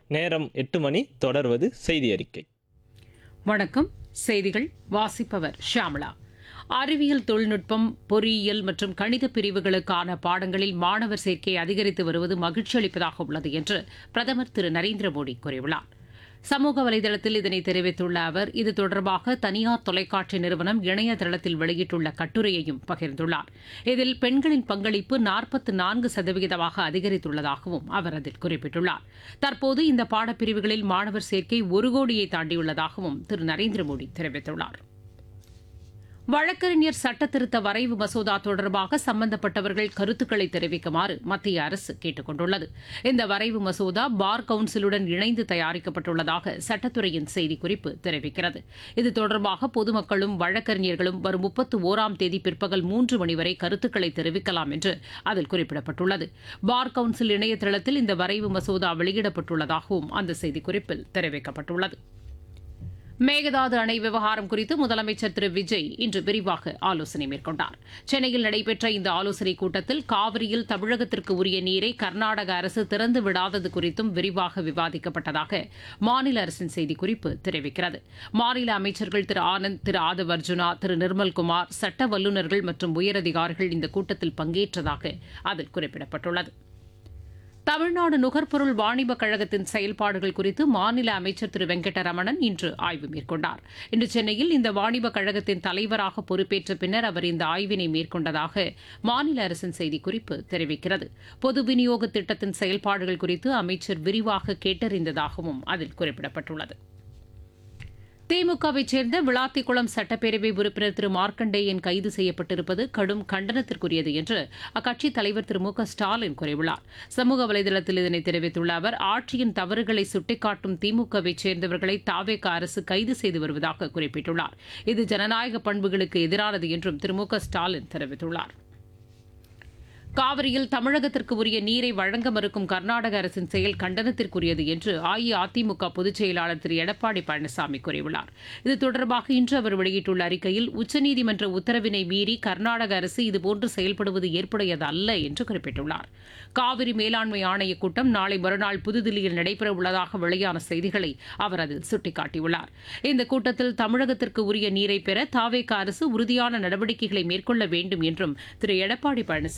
நேரம் எட்டு மணி தொடர்வது செய்தி அறிக்கை வணக்கம் செய்திகள் வாசிப்பவர் ஷியாமளா அறிவியல் தொழில்நுட்பம் பொறியியல் மற்றும் கணித பிரிவுகளுக்கான பாடங்களில் மாணவர் சேர்க்கை அதிகரித்து வருவது மகிழ்ச்சி அளிப்பதாக உள்ளது என்று பிரதமர் திரு நரேந்திர மோடி கூறியுள்ளார் சமூக வலைதளத்தில் இதனை தெரிவித்துள்ள அவர் இது தொடர்பாக தனியார் தொலைக்காட்சி நிறுவனம் இணையதளத்தில் வெளியிட்டுள்ள கட்டுரையையும் பகிர்ந்துள்ளார் இதில் பெண்களின் பங்களிப்பு நாற்பத்தி நான்கு சதவிகிதமாக அதிகரித்துள்ளதாகவும் அவர் அதில் குறிப்பிட்டுள்ளார் தற்போது இந்த பாடப்பிரிவுகளில் மாணவர் சேர்க்கை ஒரு கோடியை தாண்டியுள்ளதாகவும் திரு நரேந்திர மோடி தெரிவித்துள்ளார் வழக்கறிஞர் சட்டத்திருத்த வரைவு மசோதா தொடர்பாக சம்பந்தப்பட்டவர்கள் கருத்துக்களை தெரிவிக்குமாறு மத்திய அரசு கேட்டுக் கொண்டுள்ளது இந்த வரைவு மசோதா பார் கவுன்சிலுடன் இணைந்து தயாரிக்கப்பட்டுள்ளதாக சட்டத்துறையின் செய்திக்குறிப்பு தெரிவிக்கிறது இது தொடர்பாக பொதுமக்களும் வழக்கறிஞர்களும் வரும் முப்பத்து ஓராம் தேதி பிற்பகல் மூன்று மணி வரை கருத்துக்களை தெரிவிக்கலாம் என்று அதில் குறிப்பிடப்பட்டுள்ளது பார் கவுன்சில் இணையதளத்தில் இந்த வரைவு மசோதா வெளியிடப்பட்டுள்ளதாகவும் அந்த செய்திக்குறிப்பில் தெரிவிக்கப்பட்டுள்ளது மேகதாது அணை விவகாரம் குறித்து முதலமைச்சர் திரு விஜய் இன்று விரிவாக ஆலோசனை மேற்கொண்டார் சென்னையில் நடைபெற்ற இந்த ஆலோசனைக் கூட்டத்தில் காவிரியில் தமிழகத்திற்கு உரிய நீரை கர்நாடக அரசு திறந்து விடாதது குறித்தும் விரிவாக விவாதிக்கப்பட்டதாக மாநில அரசின் செய்திக்குறிப்பு தெரிவிக்கிறது மாநில அமைச்சர்கள் திரு ஆனந்த் திரு ஆதவ் அர்ஜுனா திரு நிர்மல்குமார் சட்ட வல்லுநர்கள் மற்றும் உயரதிகாரிகள் இந்த கூட்டத்தில் பங்கேற்றதாக அதில் குறிப்பிடப்பட்டுள்ளது தமிழ்நாடு நுகர்பொருள் வாணிப கழகத்தின் செயல்பாடுகள் குறித்து மாநில அமைச்சர் திரு வெங்கடரமணன் இன்று ஆய்வு மேற்கொண்டார் இன்று சென்னையில் இந்த வாணிப கழகத்தின் தலைவராக பொறுப்பேற்ற பின்னர் அவர் இந்த ஆய்வினை மேற்கொண்டதாக மாநில அரசின் செய்திக்குறிப்பு தெரிவிக்கிறது பொது விநியோக திட்டத்தின் செயல்பாடுகள் குறித்து அமைச்சர் விரிவாக கேட்டறிந்ததாகவும் அதில் குறிப்பிடப்பட்டுள்ளது திமுகவைச் சேர்ந்த விளாத்திக்குளம் சட்டப்பேரவை உறுப்பினர் திரு மார்க்கண்டேயன் கைது செய்யப்பட்டிருப்பது கடும் கண்டனத்திற்குரியது என்று அக்கட்சித் தலைவர் திரு மு க ஸ்டாலின் கூறியுள்ளார் சமூக வலைதளத்தில் இதனை தெரிவித்துள்ள அவர் ஆட்சியின் தவறுகளை சுட்டிக்காட்டும் திமுகவைச் சேர்ந்தவர்களை தாவேக அரசு கைது செய்து வருவதாக குறிப்பிட்டுள்ளார் இது ஜனநாயக பண்புகளுக்கு எதிரானது என்றும் திரு மு க ஸ்டாலின் தெரிவித்துள்ளார் காவிரியில் தமிழகத்திற்கு உரிய நீரை வழங்க மறுக்கும் கர்நாடக அரசின் செயல் கண்டனத்திற்குரியது என்று அஇஅதிமுக பொதுச் செயலாளர் திரு எடப்பாடி பழனிசாமி கூறியுள்ளார் இது தொடர்பாக இன்று அவர் வெளியிட்டுள்ள அறிக்கையில் உச்சநீதிமன்ற உத்தரவினை மீறி கர்நாடக அரசு இதுபோன்று செயல்படுவது ஏற்புடையது அல்ல என்று குறிப்பிட்டுள்ளார் காவிரி மேலாண்மை ஆணையக் கூட்டம் நாளை மறுநாள் புதுதில்லியில் நடைபெறவுள்ளதாக வெளியான செய்திகளை அவர் அதில் சுட்டிக்காட்டியுள்ளார் இந்த கூட்டத்தில் தமிழகத்திற்கு உரிய நீரை பெற தாவேக அரசு உறுதியான நடவடிக்கைகளை மேற்கொள்ள வேண்டும் என்றும் திரு எடப்பாடி பழனிசாமி